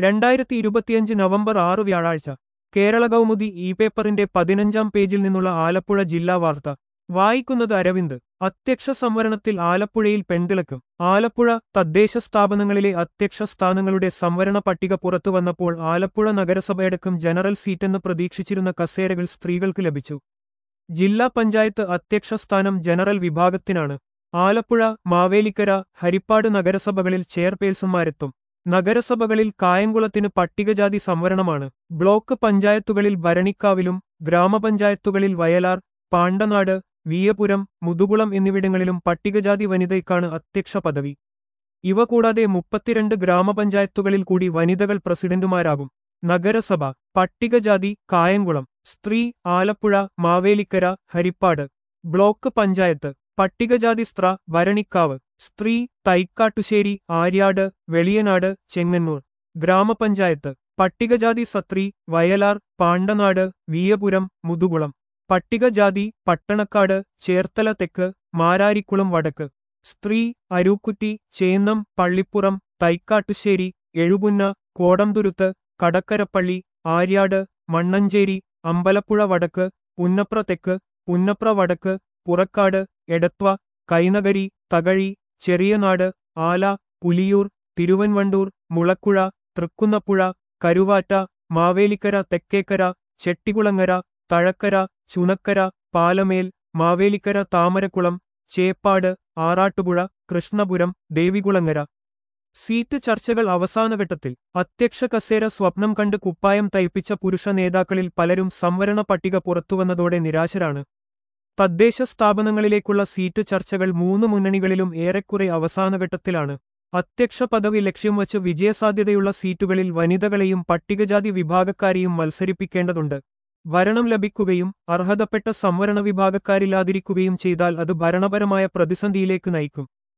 രണ്ടായിരത്തി ഇരുപത്തിയഞ്ച് നവംബർ ആറ് വ്യാഴാഴ്ച കേരള കൗമുദി ഇ പേപ്പറിന്റെ പതിനഞ്ചാം പേജിൽ നിന്നുള്ള ആലപ്പുഴ ജില്ലാ വാർത്ത വായിക്കുന്നത് അരവിന്ദ് അധ്യക്ഷ സംവരണത്തിൽ ആലപ്പുഴയിൽ പെൺതിളക്കം ആലപ്പുഴ തദ്ദേശ സ്ഥാപനങ്ങളിലെ അധ്യക്ഷ സ്ഥാനങ്ങളുടെ സംവരണ പട്ടിക പുറത്തുവന്നപ്പോൾ ആലപ്പുഴ നഗരസഭയടക്കം ജനറൽ സീറ്റെന്ന് പ്രതീക്ഷിച്ചിരുന്ന കസേരകൾ സ്ത്രീകൾക്ക് ലഭിച്ചു ജില്ലാ പഞ്ചായത്ത് അധ്യക്ഷ സ്ഥാനം ജനറൽ വിഭാഗത്തിനാണ് ആലപ്പുഴ മാവേലിക്കര ഹരിപ്പാട് നഗരസഭകളിൽ ചെയർപേഴ്സൺമാരെത്തും നഗരസഭകളിൽ കായംകുളത്തിന് പട്ടികജാതി സംവരണമാണ് ബ്ലോക്ക് പഞ്ചായത്തുകളിൽ ഭരണിക്കാവിലും ഗ്രാമപഞ്ചായത്തുകളിൽ വയലാർ പാണ്ടനാട് വിയപുരം മുതുകുളം എന്നിവിടങ്ങളിലും പട്ടികജാതി വനിതയ്ക്കാണ് അധ്യക്ഷ പദവി ഇവ കൂടാതെ മുപ്പത്തിരണ്ട് ഗ്രാമപഞ്ചായത്തുകളിൽ കൂടി വനിതകൾ പ്രസിഡന്റുമാരാകും നഗരസഭ പട്ടികജാതി കായംകുളം സ്ത്രീ ആലപ്പുഴ മാവേലിക്കര ഹരിപ്പാട് ബ്ലോക്ക് പഞ്ചായത്ത് പട്ടികജാതി സ്ത്ര ഭരണിക്കാവ് സ്ത്രീ തൈക്കാട്ടുശ്ശേരി ആര്യാട് വെളിയനാട് ചെങ്ങന്നൂർ ഗ്രാമപഞ്ചായത്ത് പട്ടികജാതി സത്രി വയലാർ പാണ്ടനാട് വിയപുരം മുതുകുളം പട്ടികജാതി പട്ടണക്കാട് ചേർത്തല തെക്ക് മാരാരിക്കുളം വടക്ക് സ്ത്രീ അരൂക്കുറ്റി ചേന്നം പള്ളിപ്പുറം തൈക്കാട്ടുശ്ശേരി എഴുപുന്ന കോടംതുരുത്ത് കടക്കരപ്പള്ളി ആര്യാട് മണ്ണഞ്ചേരി അമ്പലപ്പുഴ വടക്ക് പുന്നപ്ര തെക്ക് പുന്നപ്ര വടക്ക് പുറക്കാട് എടത്വ കൈനഗരി തകഴി ചെറിയനാട് ആല പുലിയൂർ തിരുവൻവണ്ടൂർ മുളക്കുഴ തൃക്കുന്നപ്പുഴ കരുവാറ്റ മാവേലിക്കര തെക്കേക്കര ചെട്ടികുളങ്ങര തഴക്കര ചുനക്കര പാലമേൽ മാവേലിക്കര താമരക്കുളം ചേപ്പാട് ആറാട്ടുപുഴ കൃഷ്ണപുരം ദേവികുളങ്ങര സീറ്റ് ചർച്ചകൾ അവസാനഘട്ടത്തിൽ അധ്യക്ഷ കസേര സ്വപ്നം കണ്ട് കുപ്പായം തയ്പ്പിച്ച പുരുഷ നേതാക്കളിൽ പലരും സംവരണ പട്ടിക പുറത്തുവന്നതോടെ നിരാശരാണ് തദ്ദേശ സ്ഥാപനങ്ങളിലേക്കുള്ള സീറ്റ് ചർച്ചകൾ മൂന്ന് മുന്നണികളിലും ഏറെക്കുറെ അവസാനഘട്ടത്തിലാണ് അധ്യക്ഷ പദവി ലക്ഷ്യം വച്ച് വിജയസാധ്യതയുള്ള സീറ്റുകളിൽ വനിതകളെയും പട്ടികജാതി വിഭാഗക്കാരെയും മത്സരിപ്പിക്കേണ്ടതുണ്ട് ഭരണം ലഭിക്കുകയും അർഹതപ്പെട്ട സംവരണ വിഭാഗക്കാരില്ലാതിരിക്കുകയും ചെയ്താൽ അത് ഭരണപരമായ പ്രതിസന്ധിയിലേക്ക് നയിക്കും